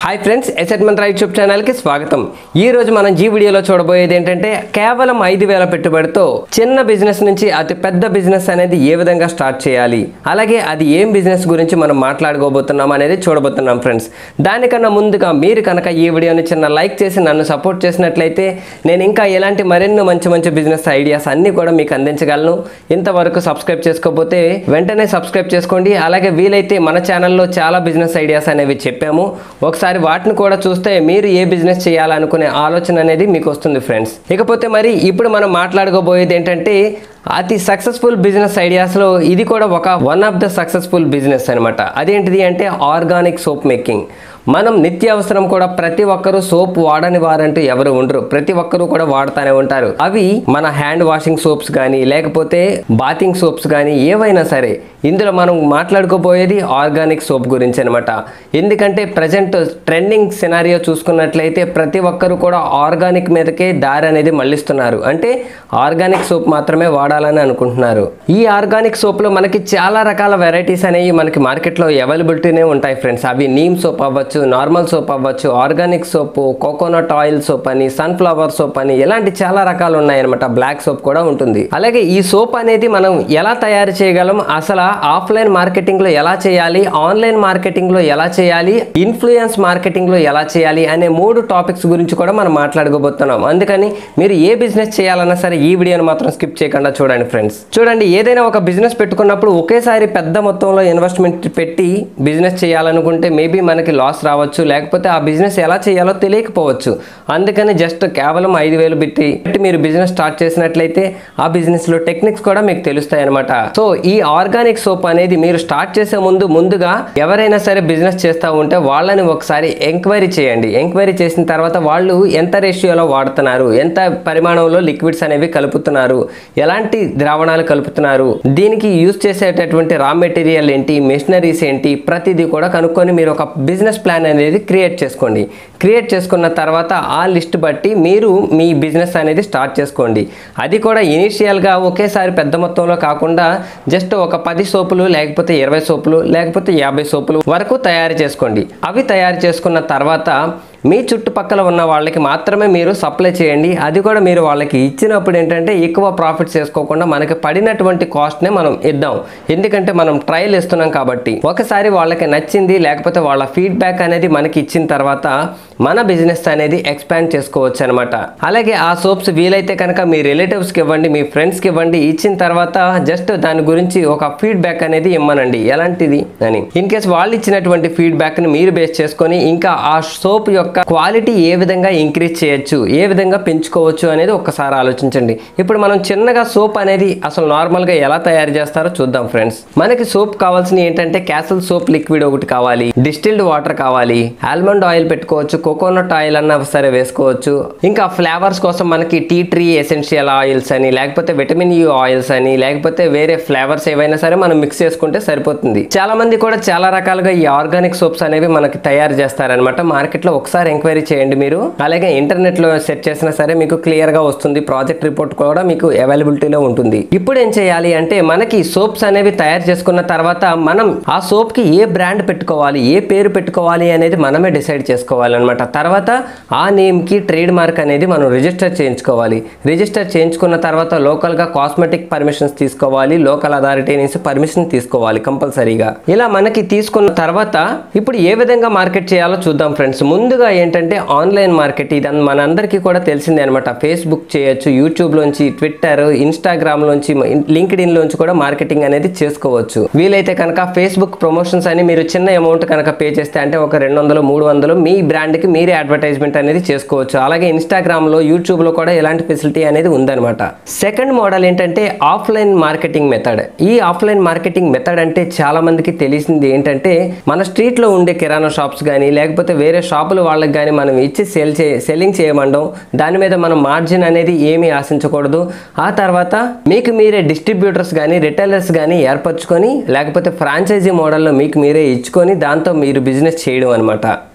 hi friends asset Mantra YouTube ఛానల్కి స్వాగతం ఈ రోజు మనం ఈ వీడియోలో చూడబోయేది ఏంటంటే కేవలం ఐదు వేల పెట్టుబడితో చిన్న బిజినెస్ నుంచి అతి పెద్ద బిజినెస్ అనేది ఏ విధంగా స్టార్ట్ చేయాలి అలాగే అది ఏం బిజినెస్ గురించి మనం మాట్లాడుకోబోతున్నాం అనేది చూడబోతున్నాం ఫ్రెండ్స్ దానికన్నా ముందుగా మీరు కనుక ఈ వీడియోని చిన్న లైక్ చేసి నన్ను సపోర్ట్ చేసినట్లయితే నేను ఇంకా ఎలాంటి మరెన్నో మంచి మంచి బిజినెస్ ఐడియాస్ అన్నీ కూడా మీకు అందించగలను ఇంతవరకు సబ్స్క్రైబ్ చేసుకోకపోతే వెంటనే సబ్స్క్రైబ్ చేసుకోండి అలాగే వీలైతే మన ఛానల్లో చాలా బిజినెస్ ఐడియాస్ అనేవి చెప్పాము ఒకసారి వాటిని కూడా చూస్తే మీరు ఏ బిజినెస్ చేయాలనుకునే ఆలోచన అనేది మీకు వస్తుంది ఫ్రెండ్స్ ఇకపోతే మరి ఇప్పుడు మనం మాట్లాడుకోబోయేది ఏంటంటే అతి సక్సెస్ఫుల్ బిజినెస్ ఐడియాస్లో ఇది కూడా ఒక one of the successful business అనమాట అదేంటిది అంటే ఆర్గానిక్ సోప్ మేకింగ్ మనం నిత్యావసరం కూడా ప్రతి ఒక్కరూ సోప్ వాడని వారంటూ ఎవరు ఉండరు ప్రతి ఒక్కరూ కూడా వాడుతూనే ఉంటారు అవి మన హ్యాండ్ వాషింగ్ సోప్స్ కానీ లేకపోతే బాతింగ్ సోప్స్ కానీ ఏవైనా సరే ఇందులో మనం మాట్లాడుకోబోయేది ఆర్గానిక్ సోప్ గురించి అనమాట ఎందుకంటే ప్రజెంట్ ట్రెండింగ్ సినారియో చూసుకున్నట్లయితే ప్రతి ఒక్కరూ కూడా ఆర్గానిక్ మీదకే దారి అనేది మళ్ళిస్తున్నారు అంటే ఆర్గానిక్ సోప్ మాత్రమే వాడాలని అనుకుంటున్నారు ఈ ఆర్గానిక్ సోప్లో మనకి చాలా రకాల వెరైటీస్ అనేవి మనకి మార్కెట్లో అవైలబిలిటీనే ఉంటాయి ఫ్రెండ్స్ అవి నీమ్ సోప్ అవ్వచ్చు నార్మల్ సోప్ అవ్వచ్చు organic soap coconut oil soap అని సన్ఫ్లవర్ సోప్ అని ఇలాంటి చాలా రకాలు ఉన్నాయన్నమాట బ్లాక్ సోప్ కూడా ఉంటుంది అలాగే ఈ సోప్ అనేది మనం ఎలా తయారు చేయగలం అసలు ఆఫ్లైన్ మార్కెటింగ్ లో ఎలా చేయాలి ఆన్లైన్ మార్కెటింగ్ లో ఎలా చేయాలి ఇన్ఫ్లుయెన్స్ మార్కెటింగ్ లో ఎలా చేయాలి అనే మూడు టాపిక్స్ గురించి కూడా మనం మాట్లాడుకోబోతున్నాం అందుకని మీరు ఏ బిజినెస్ చేయాలన్నా సరే ఈ వీడియోని మాత్రం స్కిప్ చేయకుండా చూడండి ఫ్రెండ్స్ చూడండి ఏదైనా ఒక బిజినెస్ పెట్టుకున్నప్పుడు ఒకేసారి పెద్ద మొత్తంలో ఇన్వెస్ట్మెంట్ పెట్టి బిజినెస్ చేయాలనుకుంటే మేబీ మనకి లాస్ రావచ్చు లేకపోతే ఆ బిజినెస్ ఎలా చేయాలో తెలియకపోవచ్చు అందుకని జస్ట్ కేవలం ఐదు వేలు పెట్టి పెట్టి మీరు బిజినెస్ స్టార్ట్ చేసినట్లయితే ఆ బిజినెస్ లో టెక్నిక్స్ కూడా మీకు తెలుస్తాయి అనమాట సో ఈ ఆర్గానిక్ సోప్ అనేది మీరు స్టార్ట్ చేసే ముందు ముందుగా ఎవరైనా సరే బిజినెస్ చేస్తూ ఉంటే వాళ్ళని ఒకసారి ఎంక్వైరీ చేయండి ఎంక్వైరీ చేసిన తర్వాత వాళ్ళు ఎంత రేషియోలో వాడుతున్నారు ఎంత పరిమాణంలో లిక్విడ్స్ అనేవి కలుపుతున్నారు ఎలాంటి ద్రావణాలు కలుపుతున్నారు దీనికి యూజ్ చేసేటటువంటి రా మెటీరియల్ ఏంటి మెషినరీస్ ఏంటి ప్రతిదీ కూడా కనుక్కొని మీరు ఒక బిజినెస్ ప్లాన్ అనేది క్రియేట్ చేసుకోండి క్రియేట్ చేసుకున్న తర్వాత ఆ లిస్ట్ బట్టి మీరు మీ బిజినెస్ అనేది స్టార్ట్ చేసుకోండి అది కూడా ఇనీషియల్గా ఒకేసారి పెద్ద మొత్తంలో కాకుండా జస్ట్ ఒక పది సోపులు లేకపోతే ఇరవై సోపులు లేకపోతే యాభై సోపులు వరకు తయారు చేసుకోండి అవి తయారు చేసుకున్న తర్వాత మీ చుట్టుపక్కల ఉన్న వాళ్ళకి మాత్రమే మీరు సప్లై చేయండి అది కూడా మీరు వాళ్ళకి ఇచ్చినప్పుడు ఏంటంటే ఎక్కువ ప్రాఫిట్స్ చేసుకోకుండా మనకి పడినటువంటి కాస్ట్నే మనం ఇద్దాం ఎందుకంటే మనం ట్రయల్ ఇస్తున్నాం కాబట్టి ఒకసారి వాళ్ళకి నచ్చింది లేకపోతే వాళ్ళ ఫీడ్బ్యాక్ అనేది మనకి ఇచ్చిన తర్వాత మన బిజినెస్ అనేది ఎక్స్పాండ్ చేసుకోవచ్చు అనమాట అలాగే ఆ సోప్స్ వీలైతే కనుక మీ రిలేటివ్స్కి ఇవ్వండి మీ ఫ్రెండ్స్కి ఇవ్వండి ఇచ్చిన తర్వాత జస్ట్ దాని గురించి ఒక ఫీడ్బ్యాక్ అనేది ఇమ్మనండి ఎలాంటిది అని ఇన్ కేస్ వాళ్ళు ఇచ్చినటువంటి ఫీడ్బ్యాక్ని మీరు బేస్ చేసుకొని ఇంకా ఆ సోప్ యొక్క క్వాలిటీ ఏ విధంగా ఇంక్రీజ్ చేయొచ్చు ఏ విధంగా పెంచుకోవచ్చు అనేది ఒక్కసారి ఆలోచించండి ఇప్పుడు మనం చిన్నగా సోప్ అనేది అసలు నార్మల్గా ఎలా తయారు చేస్తారో చూద్దాం ఫ్రెండ్స్ మనకి సోప్ కావాల్సిన ఏంటంటే క్యాసల్ సోప్ లిక్విడ్ ఒకటి కావాలి డిస్టిల్డ్ వాటర్ కావాలి ఆల్మండ్ ఆయిల్ పెట్టుకోవచ్చు కోకోనట్ ఆయిల్ అన్నా సరే వేసుకోవచ్చు ఇంకా ఫ్లేవర్స్ కోసం మనకి టీ ట్రీ ఎసెన్షియల్ ఆయిల్స్ అని లేకపోతే విటమిన్ యూ ఆయిల్స్ అని లేకపోతే వేరే ఫ్లేవర్స్ ఏవైనా సరే మనం మిక్స్ చేసుకుంటే సరిపోతుంది చాలా మంది కూడా చాలా రకాలుగా ఈ ఆర్గానిక్ సోప్స్ అనేవి మనకి తయారు చేస్తారనమాట మార్కెట్లో ఒకసారి ఎంక్వైరీ చేయండి మీరు అలాగే ఇంటర్నెట్ లో సెర్చ్ చేసినా సరే మీకు క్లియర్ గా వస్తుంది ప్రాజెక్ట్ రిపోర్ట్ కూడా మీకు అవైలబిలిటీలో ఉంటుంది ఇప్పుడు ఏం చేయాలి అంటే మనకి సోప్స్ అనేవి తయారు చేసుకున్న తర్వాత మనం ఆ సోప్ కి ఏ బ్రాండ్ పెట్టుకోవాలి ఏ పేరు పెట్టుకోవాలి అనేది మనమే డిసైడ్ చేసుకోవాలన్నమాట తర్వాత ఆ నేమ్ కి ట్రేడ్ మార్క్ అనేది మనం రిజిస్టర్ చేయించుకోవాలి రిజిస్టర్ చేయించుకున్న తర్వాత లోకల్ గా కాస్మెటిక్ పర్మిషన్స్ తీసుకోవాలి లోకల్ అథారిటీ నుంచి పర్మిషన్ తీసుకోవాలి కంపల్సరీగా ఇలా మనకి తీసుకున్న తర్వాత ఇప్పుడు ఏ విధంగా మార్కెట్ చేయాలో చూద్దాం ఫ్రెండ్స్ ముందుగా ఏంటంటే ఆన్లైన్ మార్కెట్ ఇది మనందరికీ కూడా తెలిసిందే అనమాట ఫేస్బుక్ చేయొచ్చు యూట్యూబ్ లోంచి ట్విట్టర్ ఇన్స్టాగ్రామ్ లోంచి లింక్డ్ ఇన్ లోంచి కూడా మార్కెటింగ్ అనేది చేసుకోవచ్చు వీలైతే కనుక ఫేస్బుక్ ప్రమోషన్స్ అని మీరు చిన్న అమౌంట్ కనుక పే చేస్తే అంటే ఒక రెండు వందలు మూడు వందలు మీ బ్రాండ్ కి మీరే అడ్వర్టైజ్మెంట్ అనేది చేసుకోవచ్చు అలాగే ఇన్స్టాగ్రామ్ లో యూట్యూబ్ లో కూడా ఇలాంటి ఫెసిలిటీ అనేది ఉందన్నమాట సెకండ్ మోడల్ ఏంటంటే ఆఫ్లైన్ మార్కెటింగ్ మెథడ్ ఈ ఆఫ్లైన్ మార్కెటింగ్ మెథడ్ అంటే చాలా మందికి తెలిసింది ఏంటంటే మన స్ట్రీట్ లో ఉండే కిరాణా షాప్స్ కానీ లేకపోతే వేరే షాపుల వాళ్ళకి కానీ మనం ఇచ్చి సేల్ చే సెల్లింగ్ చేయమండం దాని మీద మనం మార్జిన్ అనేది ఏమీ ఆశించకూడదు ఆ తర్వాత మీకు మీరే డిస్ట్రిబ్యూటర్స్ కానీ రిటైలర్స్ కానీ ఏర్పరచుకొని లేకపోతే ఫ్రాంచైజీ మోడల్లో మీకు మీరే ఇచ్చుకొని దాంతో మీరు బిజినెస్ చేయడం అనమాట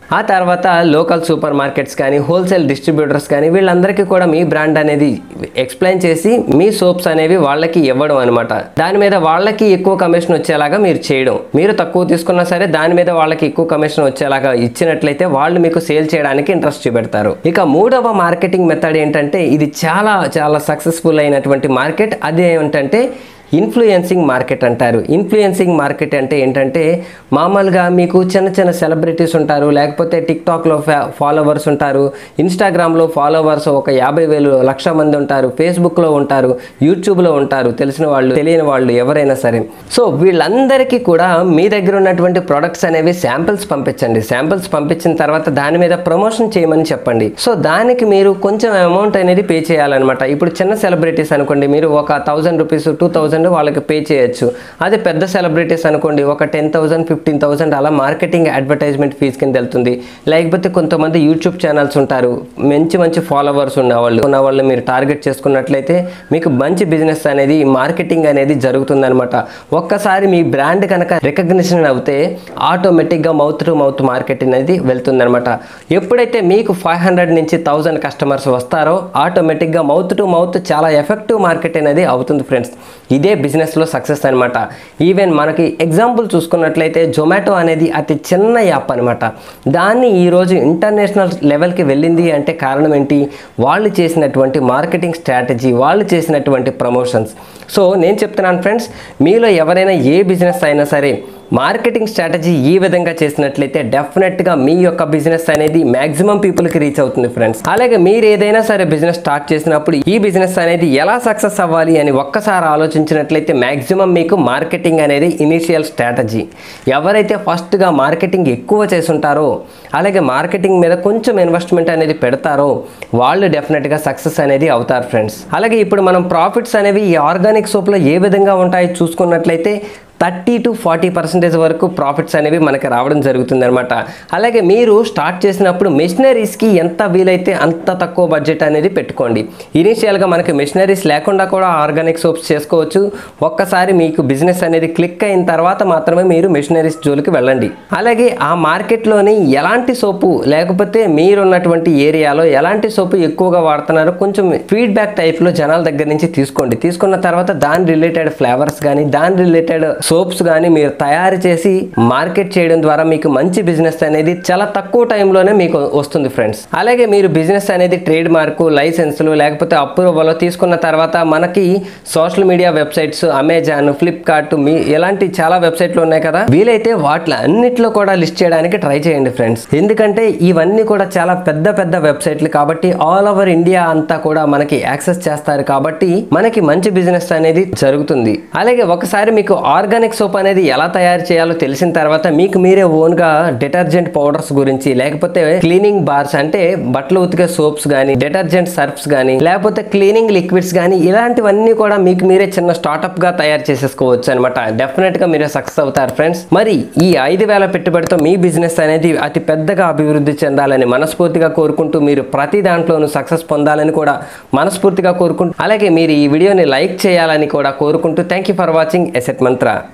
ఆ తర్వాత లోకల్ సూపర్ మార్కెట్స్ కానీ హోల్సేల్ డిస్ట్రిబ్యూటర్స్ కానీ వీళ్ళందరికీ కూడా మీ బ్రాండ్ అనేది ఎక్స్ప్లెయిన్ చేసి మీ సోప్స్ అనేవి వాళ్ళకి ఇవ్వడం అనమాట దాని మీద వాళ్ళకి ఎక్కువ కమిషన్ వచ్చేలాగా మీరు చేయడం మీరు తక్కువ తీసుకున్నా సరే దాని మీద వాళ్ళకి ఎక్కువ కమిషన్ వచ్చేలాగా ఇచ్చినట్లయితే వాళ్ళు మీకు సేల్ చేయడానికి ఇంట్రెస్ట్ చూపెడతారు ఇక మూడవ మార్కెటింగ్ మెథడ్ ఏంటంటే ఇది చాలా చాలా సక్సెస్ఫుల్ అయినటువంటి మార్కెట్ అది ఏమిటంటే ఇన్ఫ్లుయెన్సింగ్ మార్కెట్ అంటారు ఇన్ఫ్లుయెన్సింగ్ మార్కెట్ అంటే ఏంటంటే మామూలుగా మీకు చిన్న చిన్న సెలబ్రిటీస్ ఉంటారు లేకపోతే టిక్టాక్లో ఫాలోవర్స్ ఉంటారు ఇన్స్టాగ్రామ్లో ఫాలోవర్స్ ఒక యాభై వేలు లక్ష మంది ఉంటారు ఫేస్బుక్లో ఉంటారు యూట్యూబ్లో ఉంటారు తెలిసిన వాళ్ళు తెలియని వాళ్ళు ఎవరైనా సరే సో వీళ్ళందరికీ కూడా మీ దగ్గర ఉన్నటువంటి ప్రొడక్ట్స్ అనేవి శాంపిల్స్ పంపించండి శాంపిల్స్ పంపించిన తర్వాత దాని మీద ప్రమోషన్ చేయమని చెప్పండి సో దానికి మీరు కొంచెం అమౌంట్ అనేది పే చేయాలన్నమాట ఇప్పుడు చిన్న సెలబ్రిటీస్ అనుకోండి మీరు ఒక థౌజండ్ రూపీస్ టూ థౌజండ్ వాళ్ళకి పే చేయొచ్చు అదే పెద్ద సెలబ్రిటీస్ అనుకోండి ఒక టెన్ థౌసండ్ ఫిఫ్టీన్ థౌసండ్ అలా మార్కెటింగ్ అడ్వర్టైజ్మెంట్ ఫీజ్ కింద వెళ్తుంది లేకపోతే కొంతమంది యూట్యూబ్ ఛానల్స్ ఉంటారు మంచి మంచి ఫాలోవర్స్ ఉన్నవాళ్ళు ఉన్న వాళ్ళు మీరు టార్గెట్ చేసుకున్నట్లయితే మీకు మంచి బిజినెస్ అనేది మార్కెటింగ్ అనేది జరుగుతుందన్నమాట ఒక్కసారి మీ బ్రాండ్ కనుక రికగ్నిషన్ అవుతే ఆటోమేటిక్గా మౌత్ టు మౌత్ మార్కెట్ అనేది వెళ్తుందన్నమాట ఎప్పుడైతే మీకు ఫైవ్ హండ్రెడ్ నుంచి థౌజండ్ కస్టమర్స్ వస్తారో ఆటోమేటిక్గా మౌత్ టు మౌత్ చాలా ఎఫెక్టివ్ మార్కెట్ అనేది అవుతుంది ఫ్రెండ్స్ ఇదే బిజినెస్లో సక్సెస్ అనమాట ఈవెన్ మనకి ఎగ్జాంపుల్ చూసుకున్నట్లయితే జొమాటో అనేది అతి చిన్న యాప్ అనమాట దాన్ని ఈరోజు ఇంటర్నేషనల్ లెవెల్కి వెళ్ళింది అంటే కారణం ఏంటి వాళ్ళు చేసినటువంటి మార్కెటింగ్ స్ట్రాటజీ వాళ్ళు చేసినటువంటి ప్రమోషన్స్ సో నేను చెప్తున్నాను ఫ్రెండ్స్ మీలో ఎవరైనా ఏ బిజినెస్ అయినా సరే మార్కెటింగ్ స్ట్రాటజీ ఈ విధంగా చేసినట్లయితే డెఫినెట్గా మీ యొక్క బిజినెస్ అనేది మ్యాక్సిమం పీపుల్కి రీచ్ అవుతుంది ఫ్రెండ్స్ అలాగే మీరు ఏదైనా సరే బిజినెస్ స్టార్ట్ చేసినప్పుడు ఈ బిజినెస్ అనేది ఎలా సక్సెస్ అవ్వాలి అని ఒక్కసారి ఆలోచించినట్లయితే మ్యాక్సిమం మీకు మార్కెటింగ్ అనేది ఇనిషియల్ స్ట్రాటజీ ఎవరైతే ఫస్ట్గా మార్కెటింగ్ ఎక్కువ చేసుంటారో అలాగే మార్కెటింగ్ మీద కొంచెం ఇన్వెస్ట్మెంట్ అనేది పెడతారో వాళ్ళు డెఫినెట్గా సక్సెస్ అనేది అవుతారు ఫ్రెండ్స్ అలాగే ఇప్పుడు మనం ప్రాఫిట్స్ అనేవి ఈ ఆర్గానిక్ సోప్లో ఏ విధంగా ఉంటాయో చూసుకున్నట్లయితే థర్టీ టు ఫార్టీ పర్సెంటేజ్ వరకు ప్రాఫిట్స్ అనేవి మనకి రావడం జరుగుతుంది అనమాట అలాగే మీరు స్టార్ట్ చేసినప్పుడు మెషినరీస్కి ఎంత వీలైతే అంత తక్కువ బడ్జెట్ అనేది పెట్టుకోండి ఇనీషియల్గా మనకి మెషినరీస్ లేకుండా కూడా ఆర్గానిక్ సోప్స్ చేసుకోవచ్చు ఒక్కసారి మీకు బిజినెస్ అనేది క్లిక్ అయిన తర్వాత మాత్రమే మీరు మెషినరీస్ జోలికి వెళ్ళండి అలాగే ఆ మార్కెట్లోని ఎలాంటి సోపు లేకపోతే మీరున్నటువంటి ఏరియాలో ఎలాంటి సోపు ఎక్కువగా వాడుతున్నారో కొంచెం ఫీడ్బ్యాక్ టైప్లో జనాల దగ్గర నుంచి తీసుకోండి తీసుకున్న తర్వాత దాని రిలేటెడ్ ఫ్లేవర్స్ కానీ దాని రిలేటెడ్ సోప్స్ కానీ మీరు తయారు చేసి మార్కెట్ చేయడం ద్వారా మీకు మంచి బిజినెస్ అనేది చాలా తక్కువ టైంలోనే మీకు వస్తుంది ఫ్రెండ్స్ అలాగే మీరు బిజినెస్ అనేది ట్రేడ్ మార్కు లైసెన్సులు లేకపోతే అప్రూవల్ తీసుకున్న తర్వాత మనకి social media websites Amazon Flipkart మీ ఇలాంటి చాలా వెబ్సైట్లు ఉన్నాయి కదా వీలైతే వాటిలో అన్నిట్లో కూడా లిస్ట్ చేయడానికి ట్రై చేయండి ఫ్రెండ్స్ ఎందుకంటే ఇవన్నీ కూడా చాలా పెద్ద పెద్ద వెబ్సైట్లు కాబట్టి ఆల్ ఓవర్ ఇండియా అంతా కూడా మనకి యాక్సెస్ చేస్తారు కాబట్టి మనకి మంచి బిజినెస్ అనేది జరుగుతుంది అలాగే ఒకసారి మీకు ఆర్గానిక్ సోప్ అనేది ఎలా తయారు చేయాలో తెలిసిన తర్వాత మీకు మీరే ఓన్ గా డిటర్జెంట్ పౌడర్స్ గురించి లేకపోతే క్లీనింగ్ బార్స్ అంటే బట్టలు ఉతికే సోప్స్ కానీ డిటర్జెంట్ సర్ఫ్స్ కానీ లేకపోతే క్లీనింగ్ లిక్విడ్స్ కానీ ఇలాంటివన్నీ కూడా మీకు మీరే చిన్న స్టార్ట్అప్ గా తయారు చేసేసుకోవచ్చు అనమాట డెఫినెట్ గా మీరు సక్సెస్ అవుతారు ఫ్రెండ్స్ మరి ఈ ఐదు వేల పెట్టుబడితో మీ బిజినెస్ అనేది అతి పెద్దగా అభివృద్ధి చెందాలని మనస్ఫూర్తిగా కోరుకుంటూ మీరు ప్రతి దాంట్లోనూ సక్సెస్ పొందాలని కూడా మనస్ఫూర్తిగా కోరుకుంటూ అలాగే మీరు ఈ వీడియోని లైక్ చేయాలని కూడా కోరుకుంటూ thank you for watching asset మంత్ర